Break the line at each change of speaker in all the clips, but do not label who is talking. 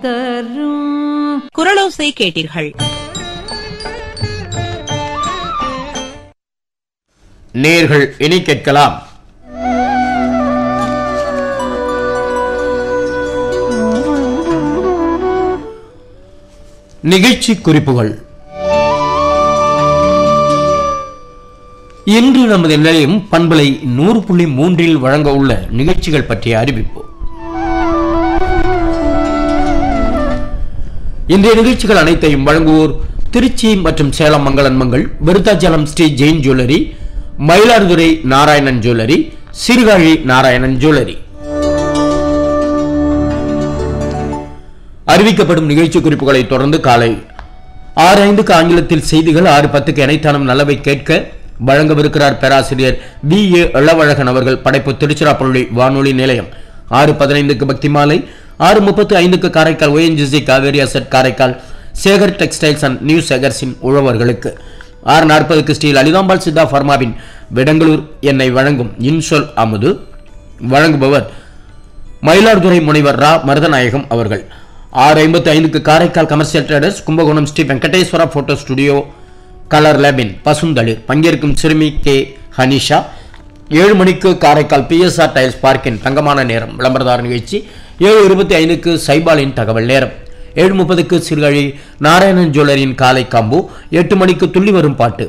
தரும்
குரலோசை கேட்டீர்கள்
நேர்கள் இனி கேட்கலாம் நிகழ்ச்சி குறிப்புகள் இன்று நமது நிலையம் பண்பலை நூறு புள்ளி மூன்றில் வழங்க உள்ள நிகழ்ச்சிகள் பற்றிய அறிவிப்பு இன்றைய நிகழ்ச்சிகள் அனைத்தையும் வழங்குவோர் திருச்சி மற்றும் சேலம் மங்களன் Mangal Virudhachalam Sri Jain jewellery Mayiladuthurai Narayanan jewellery Sirkazhi Narayanan jewellery அறிவிக்கப்படும் நிகழ்ச்சி குறிப்புகளை தொடர்ந்து காலை ஆறு ஐந்துக்கு ஆங்கிலத்தில் செய்திகள் ஆறு பத்துக்கு இணைத்தானம் நல்லவை கேட்க வழங்கவிருக்கிறார் பேராசிரியர் பி ஏ இளவழகன் அவர்கள் படைப்பு திருச்சிராப்பள்ளி வானொலி நிலையம் ஆறு பதினைந்துக்கு பக்தி மாலை ஆறு முப்பத்து ஐந்துக்கு Karaikal ONGC Kaveri asset Karaikal Sekar textiles and new சேகர்ஸின் உழவர்களுக்கு ஆறு நாற்பதுக்கு ஸ்ரீ லலிதாம்பாள் சித்தா ஃபர்மாவின் விடங்களூர் என்னை வழங்கும் இன்சொல் அமுது வழங்குபவர் மயிலாடுதுறை முனைவர் ரா மருதநாயகம் அவர்கள் ஆறு ஐம்பத்தி ஐந்துக்கு Karaikal commercial traders Kumbakonam Sri Venkateswara photo studio colour லேபின் பசுந்தளிர் பங்கேற்கும் சிறுமி கே ஹனிஷா ஏழு மணிக்கு காரைக்கால் பிஎஸ்ஆர் டைல்ஸ் பார்க்கின் தங்கமான நேரம் விளம்பரதார நிகழ்ச்சி ஏழு இருபத்தி ஐந்துக்கு சைபாலின் தகவல் நேரம் ஏழு முப்பதுக்கு சிறுகழி நாராயணன் ஜுவல்லரியின் காலை காம்பு எட்டு மணிக்கு துள்ளி வரும் பாட்டு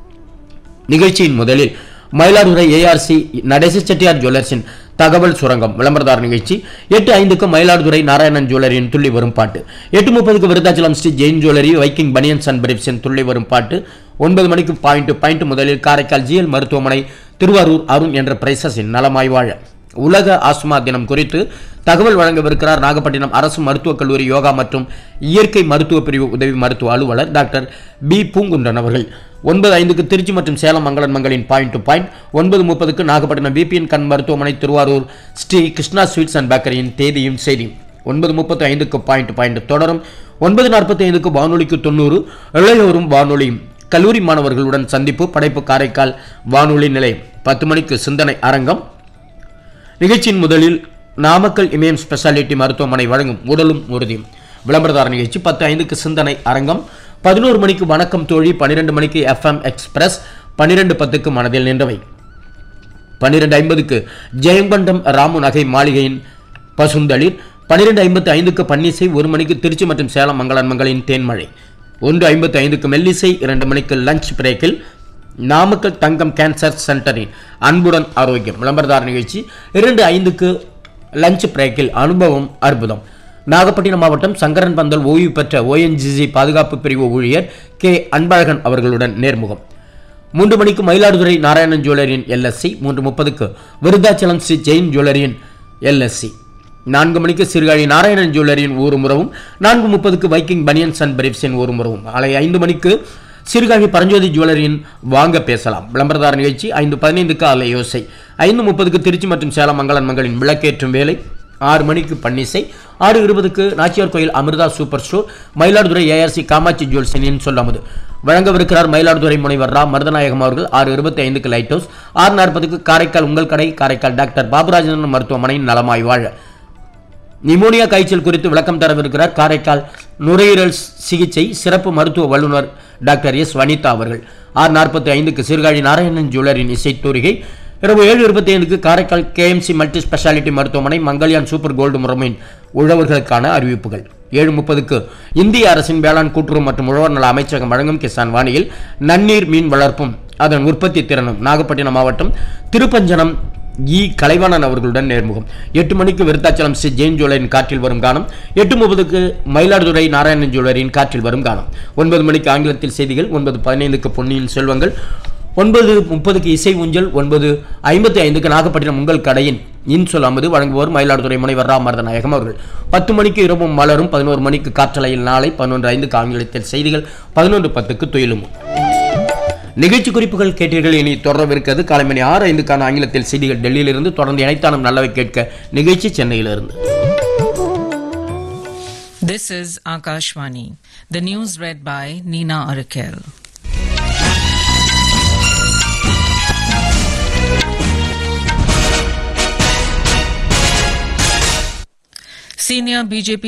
நிகழ்ச்சியின் முதலில் மயிலாடுதுறை ஏஆர்சி நடேச செட்டியார் ஜுவல்லர்ஸின் தகவல் சுரங்கம் விளம்பரதார நிகழ்ச்சி எட்டு ஐந்துக்கு மயிலாடுதுறை நாராயணன் ஜுவல்லரியின் துள்ளி வரும் பாட்டு எட்டு முப்பதுக்கு Virudhachalam Sri Jain jewellery Viking banians and பிரிப்ஸின் துள்ளி வரும் பாட்டு ஒன்பது மணிக்கு பாயிண்ட் பாயிண்ட் முதலில் காரைக்கால் ஜிஎல் மருத்துவமனை திருவாரூர் அருண் என்ற பிரைசஸின் நலமாய் வாழ உலக ஆஸ்மா தினம் குறித்து தகவல் வழங்கவிருக்கிறார் நாகப்பட்டினம் அரசு மருத்துவக் கல்லூரி யோகா மற்றும் இயற்கை மருத்துவ பிரிவு உதவி மருத்துவ அலுவலர் டாக்டர் பி பூங்குன்றன் அவர்கள் ஒன்பது ஐந்துக்கு திருச்சி மற்றும் சேலம் மங்களன் மங்களின் பாயிண்ட் டு பாயிண்ட் ஒன்பது முப்பதுக்கு நாகப்பட்டினம் பிபிஎன் கண் மருத்துவமனை திருவாரூர் ஸ்ரீ கிருஷ்ணா ஸ்வீட்ஸ் அண்ட் பேக்கரியின் தேதியும் செய்தியும் ஒன்பது முப்பத்தி ஐந்துக்கு பாயிண்ட் பாயிண்ட் தொடரும் ஒன்பது நாற்பத்தி ஐந்துக்கு வானொலிக்கு தொண்ணூறு இளையோரும் வானொலியும் கல்லூரி மாணவர்களுடன் சந்திப்பு படைப்பு காரைக்கால் வானொலி நிலையம் பத்து மணிக்கு சிந்தனை அரங்கம் நிகழ்ச்சியின் முதலில் நாமக்கல் இமயம் ஸ்பெஷாலிட்டி மருத்துவமனை வழங்கும் உடலும் உறுதியும் விளம்பரதார நிகழ்ச்சி பத்து ஐந்துக்கு சிந்தனை அரங்கம் பதினோரு மணிக்கு வணக்கம் தோழி பன்னிரெண்டு மணிக்கு எஃப்எம் எக்ஸ்பிரஸ் பன்னிரெண்டு பத்துக்கு மனதில் நின்றவை பன்னிரெண்டு ஐம்பதுக்கு ஜெயங்கொண்டம் ராமு நகை மாளிகையின் பசுந்தளிர் பன்னிரெண்டு ஐம்பத்து ஐந்துக்கு பன்னிசை ஒரு மணிக்கு திருச்சி மற்றும் சேலம் மங்களன் மங்களின் தேன்மழை ஒன்று ஐம்பத்து ஐந்துக்கு மெல்லிசை இரண்டு மணிக்கு லஞ்ச் பிரேக்கில் நாமக்கல் தங்கம் கேன்சர் சென்டரின் அன்புடன் ஆரோக்கியம் விளம்பரதார நிகழ்ச்சி இரண்டு ஐந்துக்கு லஞ்ச் பிரேக்கில் அனுபவம் அற்புதம் நாகப்பட்டினம் மாவட்டம் சங்கரன் பந்தல் ஓய்வு பெற்ற ஓஎன்ஜிசி பாதுகாப்பு பிரிவு ஊழியர் கே அன்பழகன் அவர்களுடன் நேர்முகம் மூன்று மணிக்கு மயிலாடுதுறை நாராயணன் ஜுவல்லரியின் எல்எஸ்சி மூன்று முப்பதுக்கு விருத்தாச்சலம் ஸ்ரீ ஜெயின் ஜுவல்லரியின் எல்எஸ்சி நான்கு மணிக்கு சிறுகாழி நாராயணன் ஜுவல்லரியின் ஊர் முறவும் நான்கு முப்பதுக்கு வைக்கிங் பனியன்ஸ் அண்ட் பிரீப்ஸின் ஊர் முறவும் மாலை ஐந்து மணிக்கு சிறுகாழி பரஞ்சோதி ஜுவல்லரியின் வாங்க பேசலாம் விளம்பரதார நிகழ்ச்சி ஐந்து பதினைந்துக்கு அலை யோசை ஐந்து முப்பதுக்கு திருச்சி மற்றும் சேலம் மங்களன் மங்களின் விளக்கேற்றும் வேலை ஆறு மணிக்கு பன்னிசை ஆறு இருபதுக்கு Nachiyar Koil Amirtha super store Mayiladuthurai ARC Kamatchi ஜுவல்ஸினின் சொல்லாமது வழங்கவிருக்கிறார் மயிலாடுதுறை முனைவர் ரா மருதநாயகம் அவர்கள் ஆறு இருபத்தி ஐந்துக்கு லைட் ஹவுஸ் ஆறு நாற்பதுக்கு காரைக்கால் உங்கள் கடை காரைக்கால் டாக்டர் பாபுராஜன் மருத்துவமனையின் நலமாய் வாழ நிமோனியா காய்ச்சல் குறித்து விளக்கம் தரவிருக்கிறார் காரைக்கால் நுரையீரல் சிகிச்சை சிறப்பு மருத்துவ வல்லுநர் டாக்டர் எஸ் வனிதா அவர்கள் ஆறு நாற்பத்தி ஐந்துக்கு சீர்காழி நாராயணன் ஜுவல்லரின் இசைத்தூரிகை இரவு ஏழு இருபத்தி ஐந்துக்கு காரைக்கால் கேஎம்சி மல்டி ஸ்பெஷாலிட்டி மருத்துவமனை மங்கல்யான் சூப்பர் கோல்டு முறைமையின் உழவர்களுக்கான அறிவிப்புகள் ஏழு முப்பதுக்கு இந்திய அரசின் வேளாண் கூட்டுறவு மற்றும் உழவர் நல அமைச்சகம் வழங்கும் கிசான் வாணியில் நன்னீர் மீன் வளர்ப்பும் அதன் உற்பத்தி திறனும் நாகப்பட்டினம் மாவட்டம் திருப்பஞ்சனம் இ கலைவாணன் அவர்களுடன் நேர்முகம் எட்டு மணிக்கு விருத்தாச்சலம் ஸ்ரீ ஜெயின் ஜுவல்லரின் காற்றில் வரும் கானம் எட்டு முப்பதுக்கு மயிலாடுதுறை நாராயணன் ஜுவல்லரின் காற்றில் வரும் கானம் ஒன்பது மணிக்கு ஆங்கிலத்தில் செய்திகள் ஒன்பது பதினைந்துக்கு பொன்னியின் செல்வங்கள் ஒன்பது முப்பதுக்கு இசை ஊஞ்சல் ஒன்பது ஐம்பத்தி ஐந்துக்கு நாகப்பட்டினம் உங்கள் கடையின் இன்சொல் அமது வழங்குவோர் மயிலாடுதுறை முனைவர் ரா மருதநாயகம் அவர்கள் பத்து மணிக்கு இரவும் மலரும் பதினோரு மணிக்கு காற்றலையில் நாளை பதினொன்று ஐந்துக்கு ஆங்கிலத்தில் செய்திகள் பதினொன்று பத்துக்கு துயிலும் நிகழ்ச்சி குறிப்புகள் கேட்டீர்கள் இனி தொடரவிருக்கிறது காலை மணி ஆறு ஐந்துக்கான ஆங்கிலத்தில் செய்திகள் டெல்லியிலிருந்து தொடர்ந்து இணைத்தானம் நல்லவை கேட்க நிகழ்ச்சி சென்னையிலிருந்து
This is Akashvani. The news read by Nina Arakel. Senior BJP